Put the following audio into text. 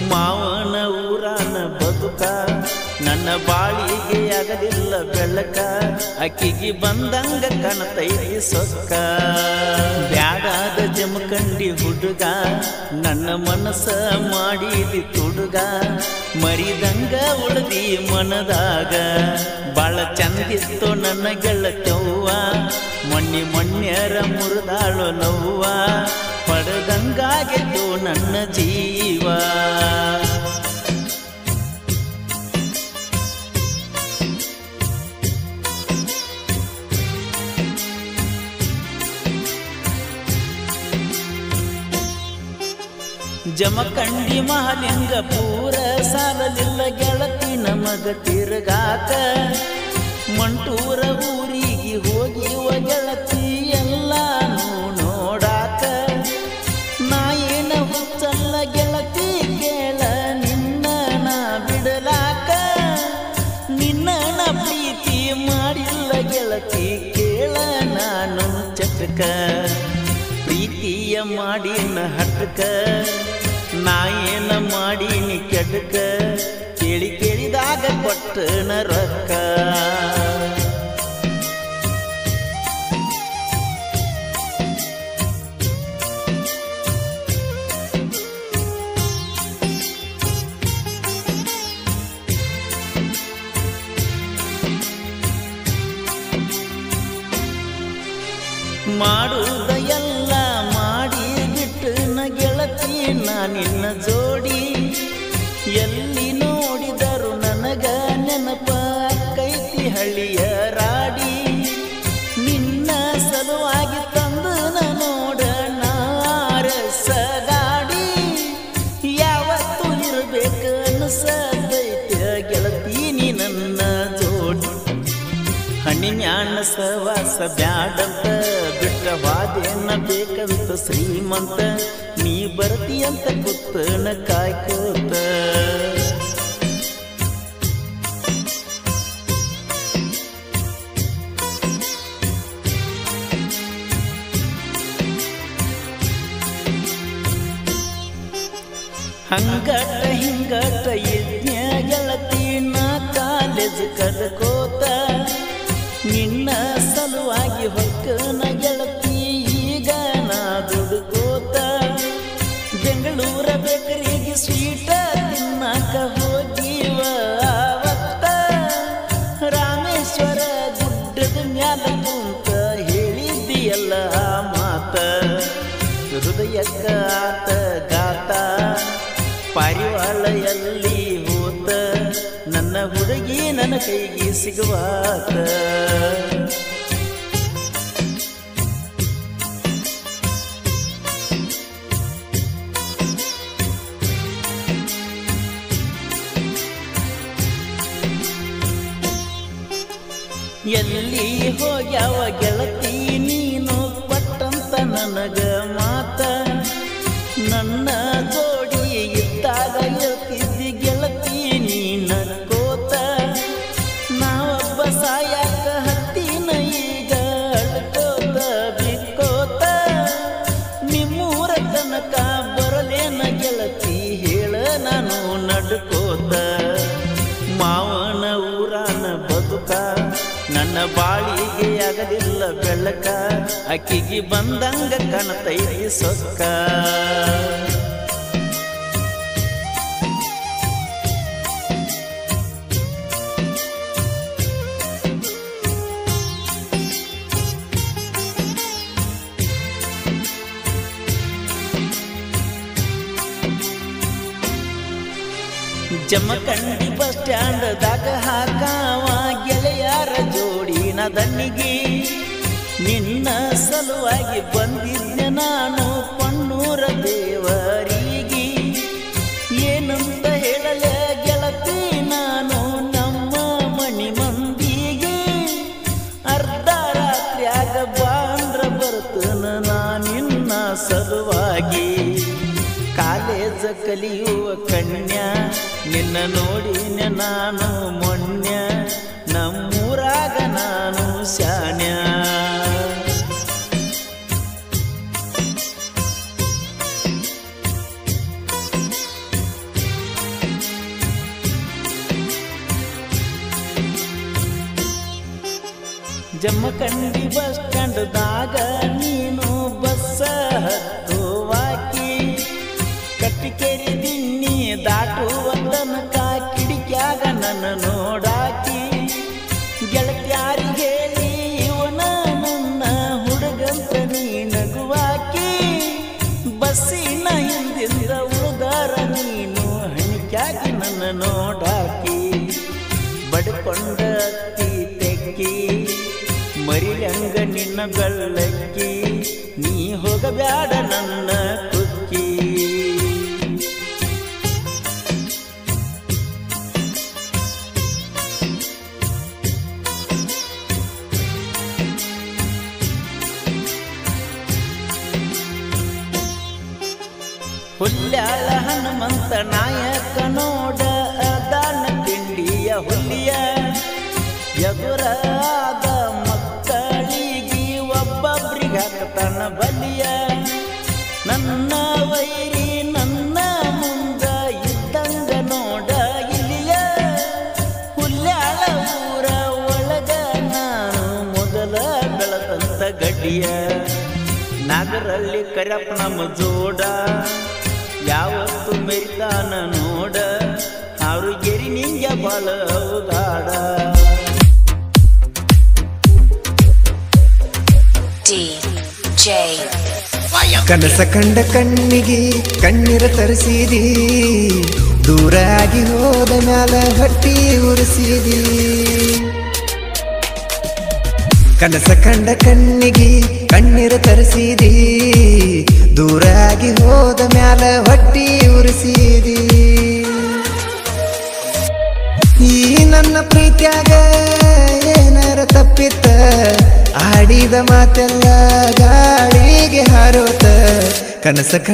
ಮಾವನ ಊರಾನ ಬದುಕ ನನ್ನ ಬಾಳಿಗೆ ಆಗಲಿಲ್ಲ ಬೆಳಕ ಅಕ್ಕಿಗೆ ಬಂದಂಗ ಕಾಣತೈತಿ ಸೊಕ್ಕ ಬ್ಯಾಡಾದ ಜಮಖಂಡಿ ಹುಡುಗ ನನ್ನ ಮನಸ್ಸ ಮಾಡಿದಿ ತುಡುಗ ಮರಿದಂಗ ಉಳ್ದಿ ಮನದಾಗ ಬಾಳ ಚಂದಿತ್ತು ನನ್ನ ಗೆಳತವ್ವ ಮೊನ್ನೆ ಮೊನ್ನೆರ ಮುರಿದಾಳು ನೋವ್ವ ಪಡೆದಂಗಾಗಿತ್ತು ನನ್ನ ಜೀವ ಜಮಖಂಡಿ ಮಹಾಲಿಂಗ ಪೂರ ಸಾಲಲಿಲ್ಲ ಗೆಳತಿ ನಮಗ ತಿರುಗಾಕ ಮಂಟೂರ ಊರಿಗೆ ಹೋಗಿವ ಗೆಳತಿ ಎಲ್ಲಾನು ನೋಡಾಕ ನಾ ಏನ ಹುಚ್ಚಲ್ಲ ಗೆಳತಿ ಕೇಳ ನಿನ್ನ ನಾ ಬಿಡಲಾಕ ನಿನ್ನ ನಾ ಪ್ರೀತಿ ಮಾಡಿಲ್ಲ ಗೆಳತಿ ಕೇಳ ನಾನು ಚಟಕ ಪ್ರೀತಿಯ ಮಾಡಿನ ಹಟಕ ನಾ ಏನ ಮಾಡೀನಿ ಕೆಡಕ ಕೇಳಿ ಕೇಳಿದಾಗ ಕೊಟ್ಟನ ರೊಕ್ಕ ಮಾಡುವುದ ಎಲ್ಲ ಮಾಡಿ ಬಿಟ್ಟು ನ ಗೆಳತಿ ನಾ ನಿನ್ನ ಜೋಡಿ ಎಲ್ಲಿ ನೋಡಿದರು ನನಗ ನೆನಪ ಕೈತಿ ಹಳ್ಳಿಯ ರಾಡಿ ನಿನ್ನ ಸಲುವಾಗಿ ತಂದು ನ ನೋಡ ನಾರಸ ಗಾಡಿ ಯಾವತ್ತು ಇರಬೇಕು ಅನ್ಸತೈತೆ ಗೆಳತಿ ನೀ ನನ್ನ ಜೋಡಿ ಹಣ್ಣಿನ್ಯಾಣ ಸವಾಸ ಬ್ಯಾಡಂತ ಬಿಟ್ಟ ವಾದೇನ ಬೇಕಂತ ಶ್ರೀಮಂತ ನೀ ಬರ್ತೀಯಂತ ಕುತ್ತನ ಕಾಯ್ಕೋತ ಹಂಗಟ ಹಿಂಗಟ ಯಜ್ಞ ಗೆಳತಿ ನಾ ಕಾಲೇಜ್ ಕದ್ಕೋತ ನಿನ್ನ ಸಲುವಾಗಿ ಹೊಕ್ಕನ ಗೆಳತಿ ಈಗ ನಾ ದುಡ್ಕೋತ ಬೆಂಗಳೂರ ಬೇಕರಿಗೆ ಸ್ವೀಟ ತಿನ್ನಕ ಹೋಗಿವ ಅವತ್ತ ರಾಮೇಶ್ವರ ಗುಡ್ಡದ ಮ್ಯಾಲ ಕುಂತ ಹೇಳಿದ್ದಿಯಲ್ಲ ಆ ಮಾತ ಹೃದಯಕ್ಕ ಆತ ಗಾತ ಪಾರಿವಾಳ ಎಲ್ಲಿ ಹೋತ ನನ್ನ ಹುಡುಗಿ ನನ್ನ ಕೈಗೆ ಸಿಗುವಾತ ಎಲ್ಲಿ ಹೋಗ್ಯಾವ ಗೆಳತಿ ನೀನು ಪಟ್ಟಂತ ನನಗ ಮಾತ ನನ್ನ ಜೋಡಿ ಇದ್ದಾಗ ಇರ್ತಿದ್ದಿ ಗೆಳತಿ ನೀನ ಕೋತ ನಾವೊಬ್ಬ ಸಾಯಾಕ ಹತ್ತಿನ ಈಗ ಅಳ್ಕೋತ ಬಿಕ್ಕೋತ ನಿಮ್ಮೂರ ತನಕ ಬರಲೇನ ಗೆಳತಿ ಹೇಳ ನಾನು ನಡ್ಕೋತ ಮಾವನ ಊರಾನ ಬದುಕ ನನ್ನ ಬಾಳಿಗೆ ಆಗಲಿಲ್ಲ ಬೆಳಕ ಅಕ್ಕಿಗೆ ಬಂದಂಗ ಕಾಣತೈತಿ ಸೊಕ್ಕ ಜಮಖಂಡಿ ಬಸ್ ಸ್ಟ್ಯಾಂಡ್ದಾಗ ಹಾಕಾವ ಗೆಳೆಯರ ಜೋಡಿನ ದಣ್ಣಿಗೆ ನಿನ್ನ ಸಲುವಾಗಿ ಬಂದಿದ್ದೆ ನಾನು ಪಣ್ಣೂರ ದೇವರಿಗೆ ಏನಂತ ಹೇಳಲ ಗೆಳತಿ ನಾನು ನಮ್ಮ ಮಣಿ ಮಂದಿಗೆ ಅರ್ಧ ರಾತ್ರಿಯಾಗ ಬಾಂದ್ರ ಬರ್ತನ ನಾನಿನ್ನ ಸಲುವಾಗಿ ಕಾಲೇಜ ಕಲಿಯುವ ಕನ್ಯ ನಿನ್ನ ನೋಡಿನ ನಾನು ಮೊನ್ಯ ನಮ್ಮೂರಾಗ ನಾನು ಶಾನ್ಯ ಜಮ್ಮಖಂಡಿ ಬಸ್ ಸ್ಟ್ಯಾಂಡ್ದಾಗ ನೀನು ಬಸ್ಸ ಹತ್ತುವಾಕಿ ಕಟ್ಟಿಕೇರಿ ದಿನ್ನಿ ದಾಟುವ ತನಕ ಕಿಡಿಕ್ಯಾಗ ನನ್ನ ನೋಡಾಕಿ ಗೆಳತ್ಯಾರಿಗೆ ಹೇಳಿ ಇವನ ನನ್ನ ಹುಡುಗಂತ ನೀ ನಗುವಾಕಿ ಬಸ್ಸಿನ ಹಿಂದಿಂದ ಉಳಿದಾರ ನೀನು ಹಣಿಕ್ಯಾಗಿ ನನ್ನ ನೋಡಾಕಿ ಬಡ್ಕೊಂಡ ಅತ್ತಿ ತೆಕ್ಕಿ ಮರಿಲಂಗ ನಿನ್ನ ಬೆಳ್ಳಕ್ಕಿ ನೀ ಹೋಗಬ್ಯಾಡ ನನ್ನ ಕುಕ್ಕಿ ಹುಲ್ಯಾಳ ಹನುಮಂತ ನಾಯಕ ನೋಡ ಅದಾನ ತಿಂಡಿಯ ಹುಲಿಯ ಎದುರಾದ ಮಕ್ಕಳಿಗೆ ಒಬ್ಬೊಬ್ರಿಗೆ ಹಾಕ್ತಾನ ಬಲಿಯ ನನ್ನ ವೈರಿ ನನ್ನ ಮುಂದ ಇದ್ದಂಗ ನೋಡ ಇಲಿಯ ಹುಲ್ಯಾಳ ಊರ ಒಳಗ ನಾನು ಮೊದಲ ಬೆಳದಂತ ಗಡಿಯ ನಾಗರಲ್ಲಿ ಕರಪ್ಪ ನಮ್ಮ ಜೋಡ ಯಾವತ್ತು ಮೆರಿತಾನ ನೋಡ ಅವ್ರು ಗೆರಿ ನಿಂಗೆ ಬಲ ಅವಗಾಡ DJ ಕನಸ ಕಂಡ ಕಣ್ಣಿಗೆ ಕಣ್ಣೀರ ತರಿಸಿದಿ ದೂರಾಗಿ ಹೋದ ಮ್ಯಾಲ ಹೊಟ್ಟಿ ಉರಿಸಿದಿ ಕನಸ ಕಂಡ ಕಣ್ಣಿಗೆ ಕಣ್ಣೀರ ತರಿಸಿದಿ ದೂರಾಗಿ ಹೋದ ಮ್ಯಾಲ ಹೊಟ್ಟಿ ಉರಿಸಿದಿ ಈ ನನ್ನ ಪ್ರೀತ್ಯಾಗ ಏನಾರ ತಪ್ಪಿತ್ತ ಆಡಿದ ಮಾತೆಲ್ಲ ಗಾಳಿಗೆ ಹಾರೋತ ಕನಸ